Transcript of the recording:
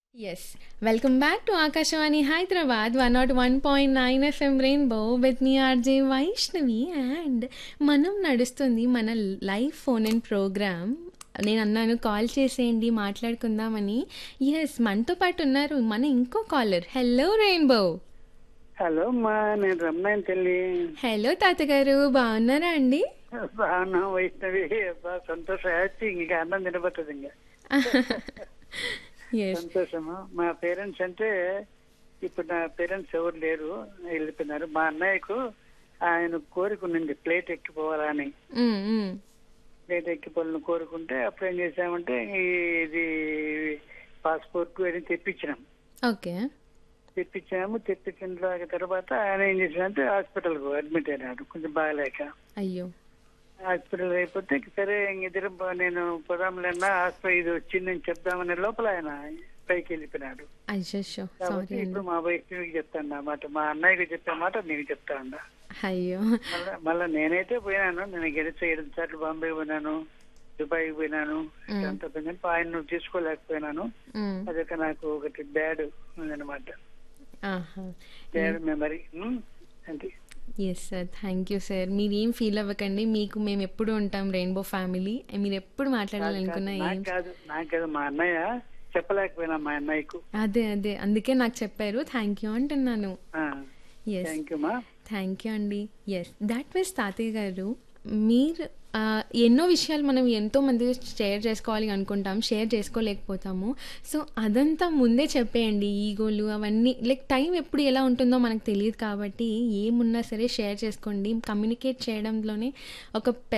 Yes. Welcome back to Akashawani Hyderabad 101.9 FM Rainbow with me RJ Vaishnavi and మనం నడుస్తుంది మన live phone in programme నేను అన్నాను call చేసేయండి మాట్లాడుకుందామని ఎస్ మనతో పాటు ఉన్నారు మన ఇంకో కాలర్ హలో రెయిన్బో హలో మా నేను రమ్మని తల్లి హలో తాతగారు బాగున్నారా అండి బాగున్నా వైష్ణవి బా సంతోషం హ్యాపీ ఇంకా అన్నం తినబట్టదు ఇంకా ఎస్ సంతోషము మా పేరెంట్స్ అంటే ఇప్పుడు నా పేరెంట్స్ ఎవరు లేరు వెళ్ళిపోయినారు మా అన్నయ్యకు ఆయన కోరిక ఉన్నింది ప్లేట్ ఎక్కిపోవాలని ప్లేట్ ఎక్కిపోవాలని కోరుకుంటే అప్పుడు ఏం చేసామంటే ఈ- ఇది పాస్పోర్ట్ అని తెప్పించినాం ఓకే తెప్పించాము తెప్పించిన తర్వాత ఆయన ఏం చేశాడంటే హాస్పిటల్కు అడ్మిట్ అయినాడు కొంచెం బాగాలేక అయ్యో హాస్పిటల్ అయిపోతే సరే ఇంక ఇద్దరు బ- నేను పొదాంలన్నా హాస్పిటల్ ఇది వచ్చిందని చెప్దామనే లోపల ఆయన పైకి వెళ్ళిపోయినాడు అయ్యో కాబట్టి సారీ ఇప్పుడు మా వైష్ణవికి చెప్తాను ఆ మాట మా అన్నయ్యకి చెప్పే మాట నీకు చెప్తాను అయ్యో మళ్ళా మళ్ళా నేనైతే పోయినాను నేను గెలిచి ఏడు సార్లు బాంబే పోయినాను దుబాయ్ పోయినాను అంత పోయినాను ఆయన నువ్వు తీసుకోలేకపోయినాను మ్, అదొక నాకు ఒకటి బ్యాడ్ ఉందన్నమాట ఆహా బ్యాడ్ మెమరీ అంటే yes sir thank you sir మీరు ఏం ఫీల్ అవ్వకండి మీకు మేము ఎప్పుడు ఉంటాం రెయిన్బో ఫ్యామిలీ మీరు ఎప్పుడు మాట్లాడాలనుకున్నా ఏం నాకు కాదు నాకు కాదు మా అన్నయ్య చెప్పలేకపోయినా మా అన్నయ్యకు అదే అదే అందుకే నాకు చెప్పారు థ్యాంక్ యూ అంటున్నాను ఎస్ థ్యాంక్ యూ మా థ్యాంక్ యూ అండి ఎస్ దాట్ వాజ్ తాతయ్య గారు మీరు ఆ, ఎన్నో విషయాలు మనం ఎంతో మంది షేర్ చేసుకోవాలి అనుకుంటాం షేర్ చేసుకోలేకపోతాము సో అదంతా ముందే చెప్పేయండి ఈగోలు అవన్నీ లైక్ టైం ఎప్పుడు ఎలా ఉంటుందో మనకు తెలియదు కాబట్టి ఏమున్నా సరే షేర్ చేసుకోండి కమ్యూనికేట్ చేయడంలోనే ఒక